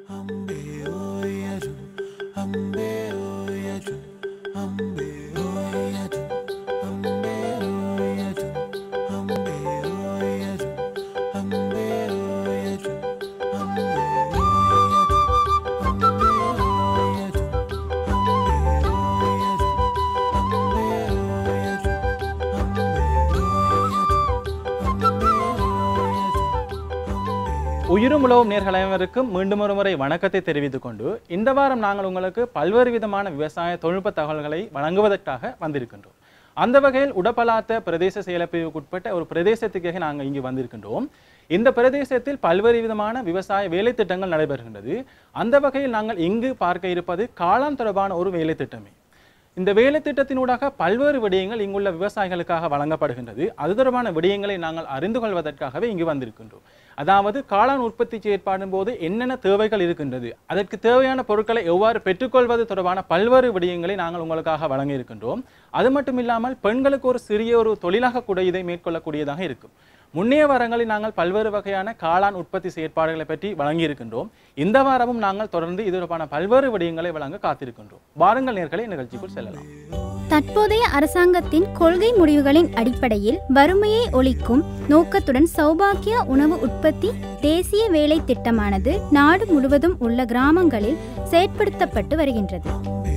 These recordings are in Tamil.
உயிரும் உழவும் நேர்கள் அனைவருக்கும் மீண்டும் ஒரு முறை வணக்கத்தை தெரிவித்துக் கொண்டு இந்த வாரம் நாங்கள் உங்களுக்கு பல்வேறு விதமான விவசாய தொழில்நுட்ப தகவல்களை வழங்குவதற்காக வந்திருக்கின்றோம் அந்த வகையில் உடப்பலாத்த பிரதேச செயலப்பிரிவுக்குட்பட்ட ஒரு பிரதேசத்துக்காக நாங்கள் இங்கு வந்திருக்கின்றோம் இந்த பிரதேசத்தில் பல்வேறு விதமான விவசாய வேலை திட்டங்கள் நடைபெறுகின்றது அந்த வகையில் நாங்கள் இங்கு பார்க்க இருப்பது காளான் தொடர்பான ஒரு வேலை திட்டமே இந்த வேலை திட்டத்தினூடாக பல்வேறு விடயங்கள் இங்குள்ள விவசாயிகளுக்காக வழங்கப்படுகின்றது அது தொடர்பான விடயங்களை நாங்கள் அறிந்து கொள்வதற்காகவே இங்கு வந்திருக்கின்றோம் அதாவது காளான் உற்பத்தி செயற்பாடும் போது என்னென்ன தேவைகள் இருக்கின்றது அதற்கு தேவையான பொருட்களை எவ்வாறு பெற்றுக்கொள்வது தொடர்பான பல்வேறு விடயங்களை நாங்கள் உங்களுக்காக வழங்க இருக்கின்றோம் அது மட்டும் இல்லாமல் பெண்களுக்கு ஒரு சிறிய ஒரு தொழிலாக கூட இதை மேற்கொள்ளக்கூடியதாக இருக்கும் முன்னைய வாரங்களில் நாங்கள் பல்வேறு வகையான காளான் உற்பத்தி செயற்பாடுகளை பற்றி வழங்கி இருக்கின்றோம் இந்த வாரமும் நாங்கள் தொடர்ந்து இது தொடர்பான பல்வேறு விடயங்களை வழங்க காத்திருக்கின்றோம் வாருங்கள் நேர்களை நிகழ்ச்சிக்குள் செல்லலாம் தற்போதைய அரசாங்கத்தின் கொள்கை முடிவுகளின் அடிப்படையில் வறுமையை ஒழிக்கும் நோக்கத்துடன் சௌபாக்கிய உணவு உற்பத்தி தேசிய வேலை திட்டமானது நாடு முழுவதும் உள்ள கிராமங்களில் செயற்படுத்தப்பட்டு வருகின்றது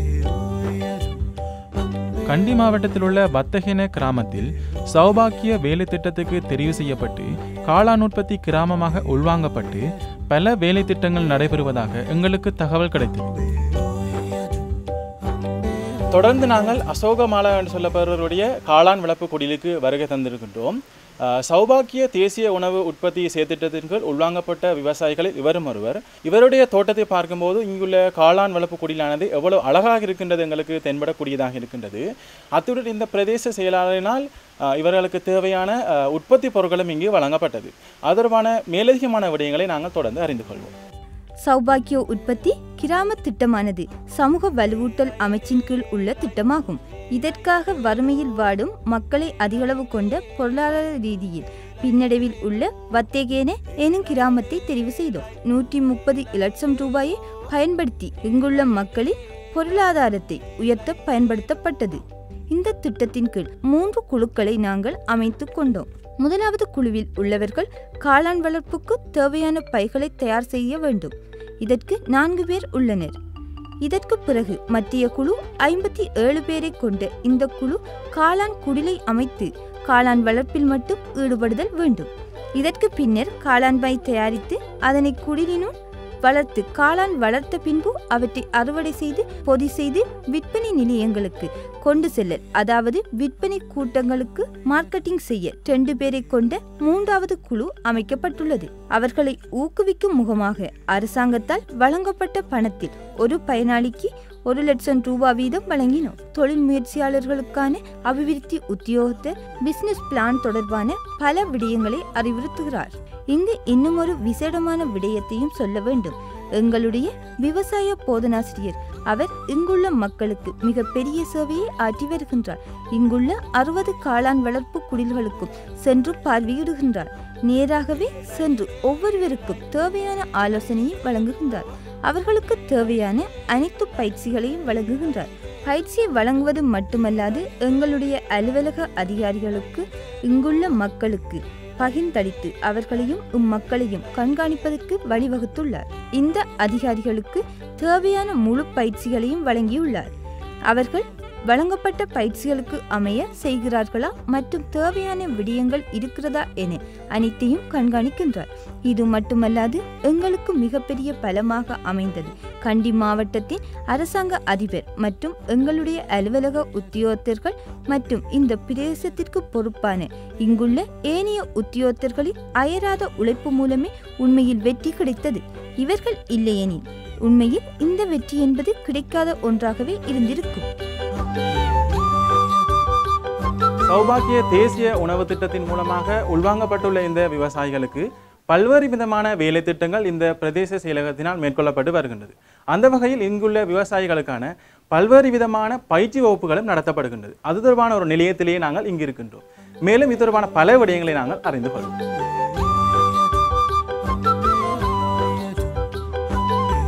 கண்டி மாவட்டத்தில் உள்ள பத்தகின கிராமத்தில் சௌபாக்கிய வேலை திட்டத்துக்கு தெரிவு செய்யப்பட்டு காளான் உற்பத்தி கிராமமாக உள்வாங்கப்பட்டு பல வேலை திட்டங்கள் நடைபெறுவதாக எங்களுக்கு தகவல் கிடைத்தது தொடர்ந்து நாங்கள் அசோகமாலா என்று சொல்லப்படுவருடைய காளான் வளர்ப்பு குடிலுக்கு வருகை தந்திருக்கின்றோம் அஹ், சௌபாக்கிய தேசிய உணவு உற்பத்தி செயற்திட்டத்தின் கீழ் உள்வாங்கப்பட்ட விவசாயிகளில் இவரும் ஒருவர் இவருடைய தோட்டத்தை பார்க்கும்போது இங்குள்ள காளான் வளர்ப்பு குடிலானது எவ்வளவு அழகாக இருக்கின்றது எங்களுக்கு தென்படக்கூடியதாக இருக்கின்றது அத்துடன் இந்த பிரதேச செயலாளரினால் அஹ், இவர்களுக்கு தேவையான அஹ், உற்பத்தி பொருட்களும் இங்கு வழங்கப்பட்டது அது தொடர்பான மேலதிகமான விடயங்களை நாங்கள் தொடர்ந்து அறிந்து கொள்வோம் சௌபாக்கிய உற்பத்தி கிராம திட்டமானது சமூக வலுவூட்டல் அமைச்சின் கீழ் உள்ள திட்டமாகும் இதற்காக வறுமையில் வாடும் மக்களை அதிகளவு கொண்ட பொருளாதார ரீதியில் பின்னடைவில் உள்ள வத்தேகேன எனும் கிராமத்தை தெரிவு செய்தோம் நூற்றி முப்பது இலட்சம் ரூபாயை பயன்படுத்தி இங்குள்ள மக்களின் பொருளாதாரத்தை உயர்த்த பயன்படுத்தப்பட்டது இந்த திட்டத்தின் கீழ் மூன்று குழுக்களை நாங்கள் அமைத்துக் கொண்டோம் முதலாவது குழுவில் உள்ளவர்கள் காளான் வளர்ப்புக்கு தேவையான பைகளை தயார் செய்ய வேண்டும் இதற்கு நான்கு பேர் உள்ளனர் இதற்கு பிறகு மத்திய குழு ஐம்பத்தி ஏழு பேரை கொண்ட இந்த குழு காளான் குடிலை அமைத்து காளான் வளர்ப்பில் மட்டும் ஈடுபடுதல் வேண்டும் இதற்கு பின்னர் காளான் பை தயாரித்து அதனை குடிலினுள் வளர்த்து காளான் வளர்த்த பின்பு அவற்றை அறுவடை செய்து பொதி செய்து விற்பனை நிலையங்களுக்கு கொண்டு செல்லல் அதாவது விற்பனை கூட்டங்களுக்கு மார்க்கெட்டிங் செய்ய ரெண்டு பேரை கொண்ட மூன்றாவது குழு அமைக்கப்பட்டுள்ளது அவர்களை ஊக்குவிக்கும் முகமாக அரசாங்கத்தால் வழங்கப்பட்ட பணத்தில் ஒரு பயனாளிக்கு ஒரு லட்சம் ரூபாய் வீதம் வழங்கினோம் தொழில் முயற்சியாளர்களுக்கான அபிவிருத்தி உத்தியோகத்தர் பிசினஸ் பிளான் தொடர்பான பல விடயங்களை அறிவுறுத்துகிறார் இங்கு இன்னும் ஒரு விசேடமான விடயத்தையும் சொல்ல வேண்டும் எங்களுடைய விவசாய போதனாசிரியர் அவர் இங்குள்ள மக்களுக்கு மிக பெரிய சேவையை ஆற்றி வருகின்றார் இங்குள்ள அறுபது காளான் வளர்ப்பு குடில்களுக்கும் சென்று பார்வையிடுகின்றார் நேராகவே சென்று ஒவ்வொருவருக்கும் தேவையான ஆலோசனையை வழங்குகின்றார் அவர்களுக்கு தேவையான அனைத்து பயிற்சிகளையும் வழங்குகின்றார் பயிற்சியை வழங்குவது மட்டுமல்லாது எங்களுடைய அலுவலக அதிகாரிகளுக்கு இங்குள்ள மக்களுக்கு பகிர்ந்தளித்து அவர்களையும் இம்மக்களையும் கண்காணிப்பதற்கு வழிவகுத்துள்ளார் இந்த அதிகாரிகளுக்கு தேவையான முழு பயிற்சிகளையும் வழங்கியுள்ளார் அவர்கள் வழங்கப்பட்ட பயிற்சிகளுக்கு அமைய செய்கிறார்களா மற்றும் தேவையான விடயங்கள் இருக்கிறதா என அனைத்தையும் கண்காணிக்கின்றார் இது மட்டுமல்லாது எங்களுக்கு மிகப்பெரிய பலமாக அமைந்தது கண்டி மாவட்டத்தின் அரசாங்க அதிபர் மற்றும் எங்களுடைய அலுவலக உத்தியோகத்தர்கள் மற்றும் இந்த பிரதேசத்திற்கு பொறுப்பான இங்குள்ள ஏனைய உத்தியோகத்தர்களின் அயராத உழைப்பு மூலமே உண்மையில் வெற்றி கிடைத்தது இவர்கள் இல்லையெனில் உண்மையில் இந்த வெற்றி என்பது கிடைக்காத ஒன்றாகவே இருந்திருக்கும் சௌபாக்கிய தேசிய உணவு திட்டத்தின் மூலமாக உள்வாங்கப்பட்டுள்ள இந்த விவசாயிகளுக்கு பல்வேறு விதமான வேலை திட்டங்கள் இந்த பிரதேச செயலகத்தினால் மேற்கொள்ளப்பட்டு வருகின்றது அந்த வகையில் இங்குள்ள விவசாயிகளுக்கான பல்வேறு விதமான பயிற்சி வகுப்புகளும் நடத்தப்படுகின்றது அது தொடர்பான ஒரு நிலையத்திலேயே நாங்கள் இங்கு இருக்கின்றோம் மேலும் இது தொடர்பான பல விடயங்களை நாங்கள் அறிந்து கொள்வோம்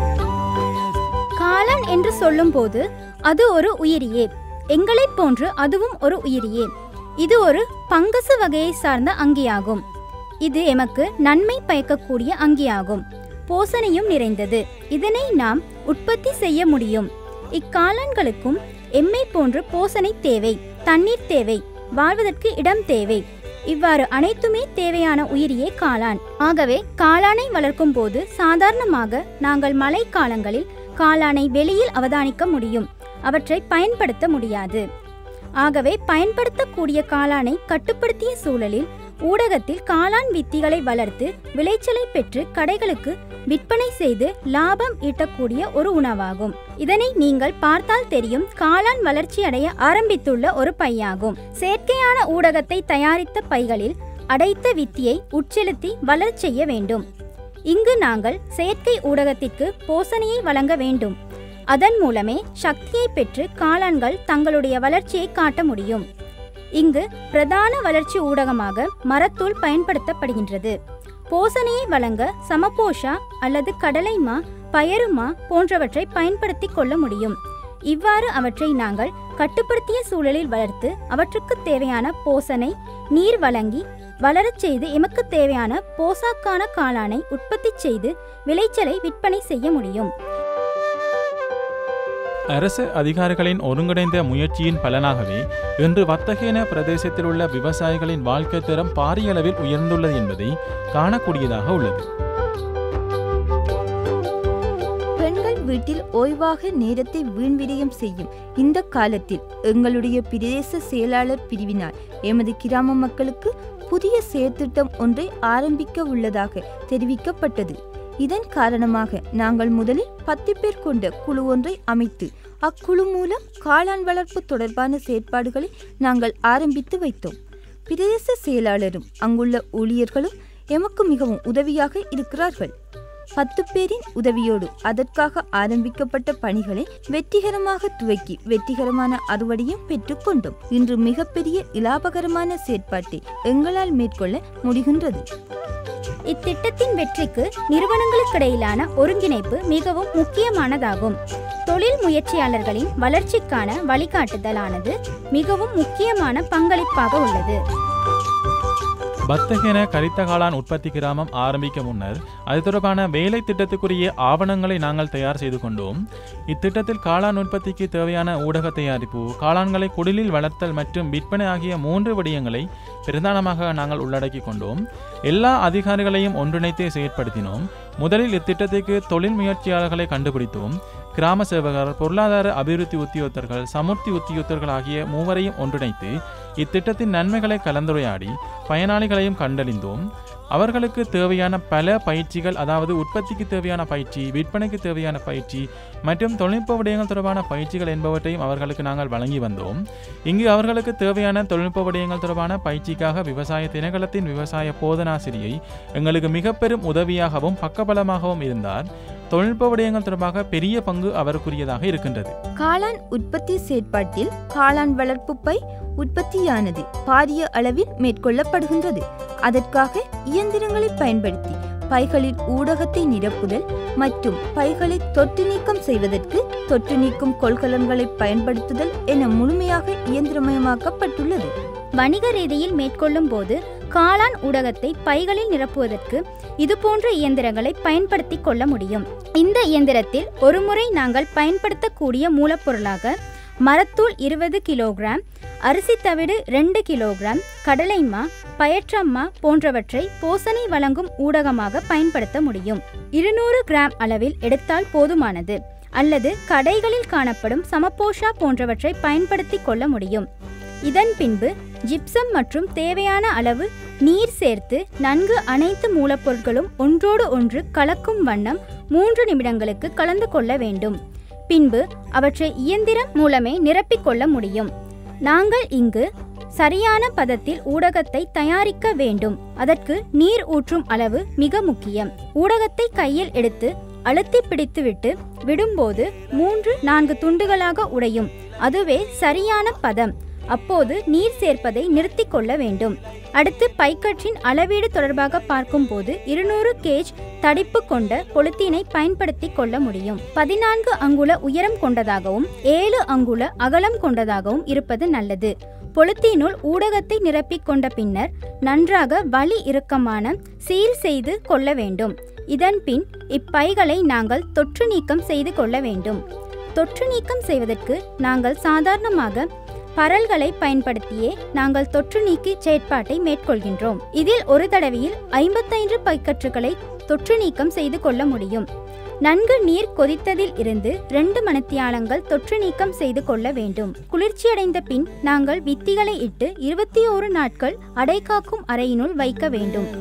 என்று சொல்லும்போது அது ஒரு உயிரியே எங்களைப் போன்று அதுவும் ஒரு உயிரியே இது ஒரு பங்கச வகையை சார்ந்த அங்கியாகும் இது எமக்கு நன்மை பயக்கக்கூடிய அங்கியாகும் போசனையும் நிறைந்தது இதனை நாம் உற்பத்தி செய்ய முடியும் இக்காளான்களுக்கும் எம்மை போன்று போசனை தேவை தண்ணீர் தேவை வாழ்வதற்கு இடம் தேவை இவ்வாறு அனைத்துமே தேவையான உயிரியே காளான் ஆகவே காளானை வளர்க்கும் போது சாதாரணமாக நாங்கள் மழை காலங்களில் காளானை வெளியில் அவதானிக்க முடியும் அவற்றை பயன்படுத்த முடியாது ஆகவே பயன்படுத்தக்கூடிய காளானை கட்டுப்படுத்திய சூழலில் ஊடகத்தில் காளான் வித்திகளை வளர்த்து விளைச்சலை பெற்று கடைகளுக்கு விற்பனை செய்து லாபம் ஈட்டக்கூடிய ஒரு உணவாகும் இதனை நீங்கள் பார்த்தால் தெரியும் காளான் வளர்ச்சி அடைய ஆரம்பித்துள்ள ஒரு பையாகும் செயற்கையான ஊடகத்தை தயாரித்த பைகளில் அடைத்த வித்தியை உட்செலுத்தி வளரச் செய்ய வேண்டும் இங்கு நாங்கள் செயற்கை ஊடகத்திற்கு போசனையை வழங்க வேண்டும் அதன் மூலமே சக்தியை பெற்று காளான்கள் தங்களுடைய வளர்ச்சியை காட்ட முடியும் இங்கு பிரதான வளர்ச்சி ஊடகமாக மரத்தூள் பயன்படுத்தப்படுகின்றது போசனையை வழங்க சமபோஷா அல்லது கடலைமா பயறுமா போன்றவற்றை பயன்படுத்தி கொள்ள முடியும் இவ்வாறு அவற்றை நாங்கள் கட்டுப்படுத்திய சூழலில் வளர்த்து அவற்றுக்கு தேவையான போசனை நீர் வழங்கி வளரச் செய்து எமக்கு தேவையான போசாக்கான காளானை உற்பத்தி செய்து விளைச்சலை விற்பனை செய்ய முடியும் அரசு அதிகாரிகளின் ஒருங்கிணைந்த முயற்சியின் பலனாகவே இன்று வத்தகேன பிரதேசத்தில் உள்ள விவசாயிகளின் வாழ்க்கை தரம் பாரிய அளவில் உயர்ந்துள்ளது என்பதை காணக்கூடியதாக உள்ளது பெண்கள் வீட்டில் ஓய்வாக நேரத்தை வீண்விரயம் செய்யும் இந்த காலத்தில் எங்களுடைய பிரதேச செயலாளர் பிரிவினால் எமது கிராம மக்களுக்கு புதிய செயற்திட்டம் ஒன்றை ஆரம்பிக்க உள்ளதாக தெரிவிக்கப்பட்டது இதன் காரணமாக நாங்கள் முதலில் பத்து பேர் கொண்ட குழு ஒன்றை அமைத்து அக்குழு மூலம் காளான் வளர்ப்பு தொடர்பான செயற்பாடுகளை நாங்கள் ஆரம்பித்து வைத்தோம் பிரதேச செயலாளரும் அங்குள்ள ஊழியர்களும் எமக்கு மிகவும் உதவியாக இருக்கிறார்கள் பத்து பேரின் உதவியோடு அதற்காக ஆரம்பிக்கப்பட்ட பணிகளை வெற்றிகரமாக துவக்கி வெற்றிகரமான அறுவடையும் பெற்றுக்கொண்டோம் இன்று மிகப்பெரிய இலாபகரமான செயற்பாட்டை எங்களால் மேற்கொள்ள முடிகின்றது இத்திட்டத்தின் வெற்றிக்கு நிறுவனங்களுக்கிடையிலான ஒருங்கிணைப்பு மிகவும் முக்கியமானதாகும் தொழில் முயற்சியாளர்களின் வளர்ச்சிக்கான வழிகாட்டுதலானது மிகவும் முக்கியமான பங்களிப்பாக உள்ளது பத்தகென கரித்த காளான் உற்பத்தி கிராமம் ஆரம்பிக்க முன்னர் அது தொடர்பான வேலை திட்டத்துக்குரிய ஆவணங்களை நாங்கள் தயார் செய்து கொண்டோம் இத்திட்டத்தில் காளான் உற்பத்திக்கு தேவையான ஊடக தயாரிப்பு காளான்களை குடிலில் வளர்த்தல் மற்றும் விற்பனை ஆகிய மூன்று விடயங்களை பிரதானமாக நாங்கள் உள்ளடக்கி கொண்டோம் எல்லா அதிகாரிகளையும் ஒன்றிணைத்தே செயற்படுத்தினோம் முதலில் இத்திட்டத்திற்கு தொழில் முயற்சியாளர்களை கண்டுபிடித்தோம் கிராம சேவகர் பொருளாதார அபிவிருத்தி உத்தியோகத்தர்கள் சமுர்த்தி உத்தியோகத்தர்கள் ஆகிய மூவரையும் ஒன்றிணைத்து இத்திட்டத்தின் நன்மைகளை கலந்துரையாடி பயனாளிகளையும் கண்டறிந்தோம் அவர்களுக்கு தேவையான பல பயிற்சிகள் அதாவது உற்பத்திக்கு தேவையான பயிற்சி விற்பனைக்கு தேவையான பயிற்சி மற்றும் தொழில்நுட்ப விடயங்கள் தொடர்பான பயிற்சிகள் என்பவற்றையும் அவர்களுக்கு நாங்கள் வழங்கி வந்தோம் இங்கு அவர்களுக்கு தேவையான தொழில்நுட்ப விடயங்கள் தொடர்பான பயிற்சிக்காக விவசாய திணைக்களத்தின் விவசாய போதனாசிரியை எங்களுக்கு மிக பெரும் உதவியாகவும் பக்கபலமாகவும் இருந்தார் தொழில்நுட்ப விடயங்கள் தொடர்பாக பெரிய பங்கு அவருக்குரியதாக இருக்கின்றது காளான் உற்பத்தி செயற்பாட்டில் காளான் வளர்ப்பு பை உற்பத்தியானது பாரிய அளவில் மேற்கொள்ளப்படுகின்றது அதற்காக இயந்திரங்களை பயன்படுத்தி பைகளில் ஊடகத்தை நிரப்புதல் மற்றும் பைகளை தொற்று நீக்கம் செய்வதற்கு தொற்று நீக்கும் கொள்கலன்களை பயன்படுத்துதல் என முழுமையாக இயந்திரமயமாக்கப்பட்டுள்ளது வணிக ரீதியில் மேற்கொள்ளும் போது காளான் ஊடகத்தை பைகளில் நிரப்புவதற்கு இதுபோன்ற இயந்திரங்களை பயன்படுத்தி கொள்ள முடியும் இந்த இயந்திரத்தில் ஒருமுறை நாங்கள் பயன்படுத்தக்கூடிய மூலப்பொருளாக மரத்தூள் இருபது கிலோகிராம் அரிசி தவிடு ரெண்டு கிலோகிராம் கடலைமா பயற்றம்மா போன்றவற்றை போசனை வழங்கும் ஊடகமாக பயன்படுத்த முடியும் இருநூறு கிராம் அளவில் எடுத்தால் போதுமானது அல்லது கடைகளில் காணப்படும் சமபோஷா போன்றவற்றை பயன்படுத்தி கொள்ள முடியும் இதன் பின்பு ஜிப்சம் மற்றும் தேவையான அளவு நீர் சேர்த்து நன்கு அனைத்து மூலப்பொருட்களும் ஒன்றோடு ஒன்று கலக்கும் வண்ணம் மூன்று நிமிடங்களுக்கு கலந்து கொள்ள வேண்டும் பின்பு அவற்றை இயந்திரம் மூலமே நிரப்பிக்கொள்ள முடியும் நாங்கள் இங்கு சரியான பதத்தில் ஊடகத்தை தயாரிக்க வேண்டும் அதற்கு நீர் ஊற்றும் அளவு மிக முக்கியம் ஊடகத்தை கையில் எடுத்து அழுத்தி பிடித்துவிட்டு விடும்போது மூன்று நான்கு துண்டுகளாக உடையும் அதுவே சரியான பதம் அப்போது நீர் சேர்ப்பதை நிறுத்திக் கொள்ள வேண்டும் அடுத்து பைக்கற்றின் அளவீடு தொடர்பாக பார்க்கும்போது இருநூறு கேஜ் தடிப்பு கொண்ட பொலித்தீனை பயன்படுத்தி கொள்ள முடியும் பதினான்கு அங்குல உயரம் கொண்டதாகவும் ஏழு அங்குல அகலம் கொண்டதாகவும் இருப்பது நல்லது பொலித்தீனுள் ஊடகத்தை நிரப்பிக் கொண்ட பின்னர் நன்றாக வலி இறுக்கமான சீல் செய்து கொள்ள வேண்டும் இதன் பின் இப்பைகளை நாங்கள் தொற்று நீக்கம் செய்து கொள்ள வேண்டும் தொற்று நீக்கம் செய்வதற்கு நாங்கள் சாதாரணமாக பரல்களை பயன்படுத்தியே நாங்கள் தொற்று நீக்கி செயற்பாட்டை மேற்கொள்கின்றோம் இதில் ஒரு தடவையில் ஐம்பத்தைந்து பைக்கற்றுகளை தொற்று நீக்கம் செய்து கொள்ள முடியும் நன்கு நீர் கொதித்ததில் இருந்து ரெண்டு மணித்தியாலங்கள் தொற்று நீக்கம் செய்து கொள்ள வேண்டும் குளிர்ச்சியடைந்த பின் நாங்கள் வித்திகளை இட்டு இருபத்தி ஓரு நாட்கள் அடைகாக்கும் அறையினுள் வைக்க வேண்டும்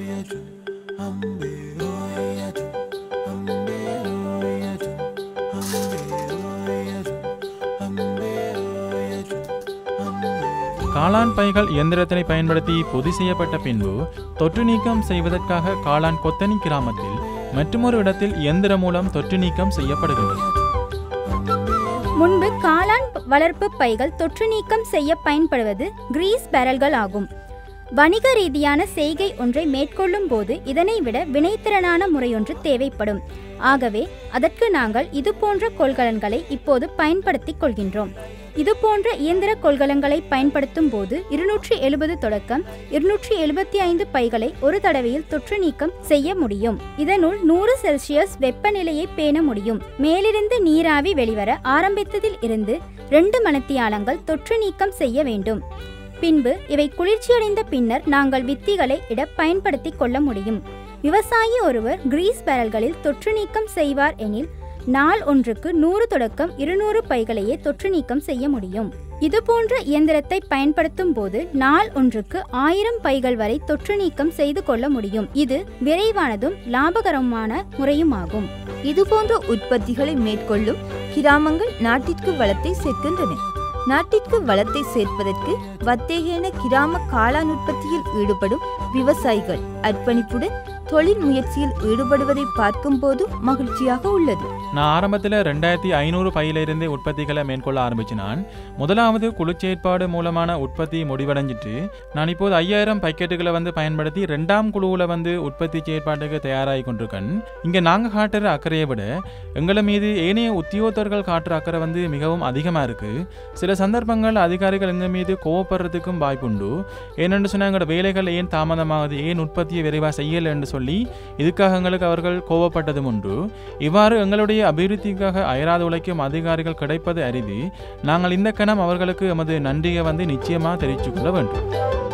காளான் பைகள் இயந்திரத்தினை பயன்படுத்தி பொதி செய்யப்பட்ட பின்பு தொற்று நீக்கம் செய்வதற்காக காளான் கொத்தனி கிராமத்தில் மற்றொரு இடத்தில் இயந்திரம் மூலம் தொற்று நீக்கம் செய்யப்படுகின்றது முன்பு காளான் வளர்ப்பு பைகள் தொற்று நீக்கம் செய்ய பயன்படுவது கிரீஸ் பேரல்கள் ஆகும் வணிக ரீதியான செய்கை ஒன்றை மேற்கொள்ளும் போது இதனை விட வினைத்திறனான முறையொன்று தேவைப்படும் ஆகவே அதற்கு நாங்கள் இது போன்ற கொள்கலன்களை இப்போது பயன்படுத்திக் கொள்கின்றோம் இது போன்ற இயந்திர கொள்கலன்களை பயன்படுத்தும் போது இருநூற்றி எழுபது தொடக்கம் இருநூற்றி எழுபத்தி ஐந்து பைகளை ஒரு தடவையில் தொற்று நீக்கம் செய்ய முடியும் இதனுள் நூறு செல்சியஸ் வெப்பநிலையை பேண முடியும் மேலிருந்து நீராவி வெளிவர ஆரம்பித்ததில் இருந்து ரெண்டு மணத்தியாலங்கள் தொற்று நீக்கம் செய்ய வேண்டும் பின்பு இவை குளிர்ச்சியடைந்த பின்னர் நாங்கள் வித்திகளை இட பயன்படுத்திக் கொள்ள முடியும் விவசாயி ஒருவர் கிரீஸ் பேரல்களில் தொற்று நீக்கம் செய்வார் எனில் நாள் ஒன்றுக்கு நூறு தொடக்கம் இருநூறு பைகளையே தொற்று நீக்கம் செய்ய முடியும் இதுபோன்ற இயந்திரத்தை பயன்படுத்தும் போது நாள் ஒன்றுக்கு ஆயிரம் பைகள் வரை தொற்று நீக்கம் செய்து கொள்ள முடியும் இது விரைவானதும் லாபகரமான முறையுமாகும் இதுபோன்ற உற்பத்திகளை மேற்கொள்ளும் கிராமங்கள் நாட்டிற்கு வளத்தை சேர்க்கின்றன நாட்டிற்கு வளத்தை சேர்ப்பதற்கு வத்தேகேன கிராம காளான் உற்பத்தியில் ஈடுபடும் விவசாயிகள் அர்ப்பணிப்புடன் தொழில் முயற்சியில் ஈடுபடுவதை பார்க்கும்போது மகிழ்ச்சியாக உள்ளது நான் ஆரம்பத்தில் ரெண்டாயிரத்தி ஐநூறு பையிலிருந்தே உற்பத்திகளை மேற்கொள்ள ஆரம்பிச்சினான் முதலாவது குழுச்சேற்பாடு மூலமான உற்பத்தி முடிவடைஞ்சிட்டு நான் இப்போது ஐயாயிரம் பக்கெட்டுகளை வந்து பயன்படுத்தி ரெண்டாம் குழுவில் வந்து உற்பத்தி செயற்பாட்டுக்கு தயாராகி கொண்டிருக்கேன் இங்கே நாங்கள் காட்டுற அக்கறையை விட எங்களை மீது ஏனைய உத்தியோகத்தர்கள் காட்டுற அக்கறை வந்து மிகவும் அதிகமாக இருக்குது சில சந்தர்ப்பங்கள் அதிகாரிகள் எங்கள் மீது கோவப்படுறதுக்கும் வாய்ப்புண்டு ஏனென்று சொன்னால் எங்களோட வேலைகள் ஏன் தாமதமாகுது ஏன் உற்பத்தியை விரைவாக செய்யலை என்று சொல்லி இதுக்காக எங்களுக்கு அவர்கள் கோவப்பட்டதும் உண்டு இவ்வாறு எங்களுடைய அபிவிருத்திக்காக அயராது உழைக்கும் அதிகாரிகள் கிடைப்பது அரிது நாங்கள் இந்த கணம் அவர்களுக்கு எமது நன்றியை வந்து நிச்சயமாக தெரிவித்துக் கொள்ள வேண்டும்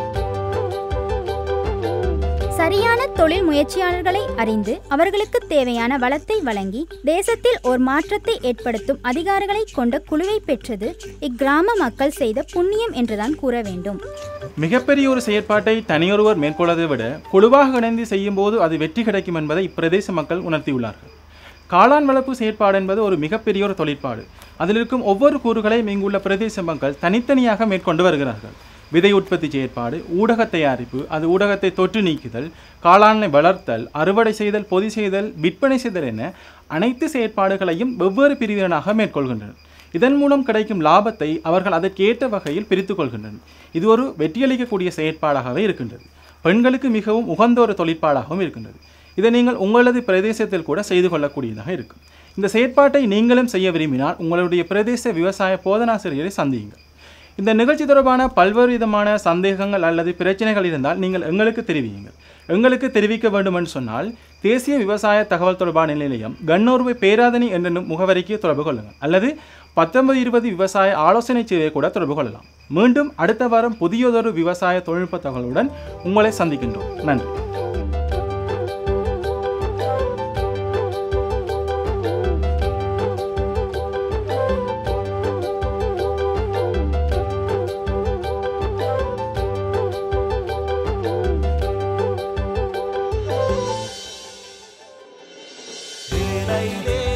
சரியான தொழில் முயற்சியாளர்களை அறிந்து அவர்களுக்கு தேவையான வளத்தை வழங்கி தேசத்தில் ஒரு மாற்றத்தை ஏற்படுத்தும் அதிகாரிகளை கொண்ட குழுவை பெற்றது இக்கிராம மக்கள் செய்த புண்ணியம் என்றுதான் கூற வேண்டும் மிகப்பெரிய ஒரு செயற்பாட்டை தனியொருவர் மேற்கொள்வதை விட குழுவாக இணைந்து செய்யும் போது அது வெற்றி கிடைக்கும் என்பதை இப்பிரதேச மக்கள் உணர்த்தியுள்ளார்கள் காளான் வளர்ப்பு செயற்பாடு என்பது ஒரு மிகப்பெரிய ஒரு தொழிற்பாடு அதில் இருக்கும் ஒவ்வொரு கூறுகளையும் இங்குள்ள பிரதேச மக்கள் தனித்தனியாக மேற்கொண்டு வருகிறார்கள் விதை உற்பத்தி செயற்பாடு ஊடக தயாரிப்பு அது ஊடகத்தை தொற்று நீக்குதல் காளானை வளர்த்தல் அறுவடை செய்தல் பொதி செய்தல் விற்பனை செய்தல் என அனைத்து செயற்பாடுகளையும் வெவ்வேறு பிரிவினராக மேற்கொள்கின்றனர் இதன் மூலம் கிடைக்கும் லாபத்தை அவர்கள் அதற்கேற்ற வகையில் பிரித்துக் கொள்கின்றனர் இது ஒரு வெற்றியளிக்கக்கூடிய செயற்பாடாகவே இருக்கின்றது பெண்களுக்கு மிகவும் உகந்த ஒரு தொழிற்பாடாகவும் இருக்கின்றது இதை நீங்கள் உங்களது பிரதேசத்தில் கூட செய்து கொள்ளக்கூடியதாக இருக்கும் இந்த செயற்பாட்டை நீங்களும் செய்ய விரும்பினால் உங்களுடைய பிரதேச விவசாய போதனாசிரியரை சந்தியுங்கள் இந்த நிகழ்ச்சி தொடர்பான பல்வேறு விதமான சந்தேகங்கள் அல்லது பிரச்சனைகள் இருந்தால் நீங்கள் எங்களுக்கு தெரிவியுங்கள் எங்களுக்கு தெரிவிக்க வேண்டும் என்று சொன்னால் தேசிய விவசாய தகவல் தொடர்பான நிலையம் கண்ணூர்வை பேராதனி என்ற முகவரிக்கு தொடர்பு கொள்ளுங்கள் அல்லது பத்தொன்பது இருபது விவசாய ஆலோசனை சேவையை கூட தொடர்பு கொள்ளலாம் மீண்டும் அடுத்த வாரம் புதியதொரு விவசாய தொழில்நுட்ப தகவலுடன் உங்களை சந்திக்கின்றோம் நன்றி வேலையிலே